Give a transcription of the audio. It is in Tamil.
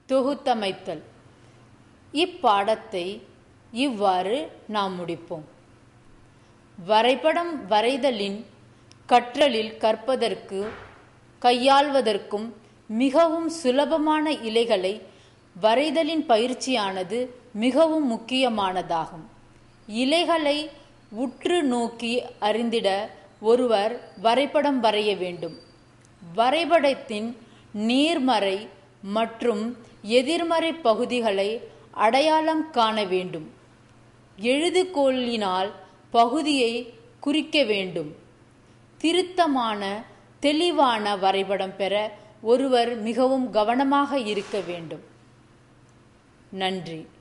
தொகுத்தமைத்தல் இப்பாடத்தை இவ்வாறு நாம் முடிப்போம் வரைபடம் வரைதலின் கற்றலில் கற்பதற்கு கையாள்வதற்கும் மிகவும் சுலபமான இலைகளை வரைதலின் பயிற்சியானது மிகவும் முக்கியமானதாகும் இலைகளை உற்று நோக்கி அறிந்திட ஒருவர் வரைபடம் வரைய வேண்டும் வரைபடத்தின் நேர்மறை மற்றும் எதிர்மறை பகுதிகளை அடையாளம் காண வேண்டும் எழுதுகோலினால் பகுதியை குறிக்க வேண்டும் திருத்தமான தெளிவான வரைபடம் பெற ஒருவர் மிகவும் கவனமாக இருக்க வேண்டும் நன்றி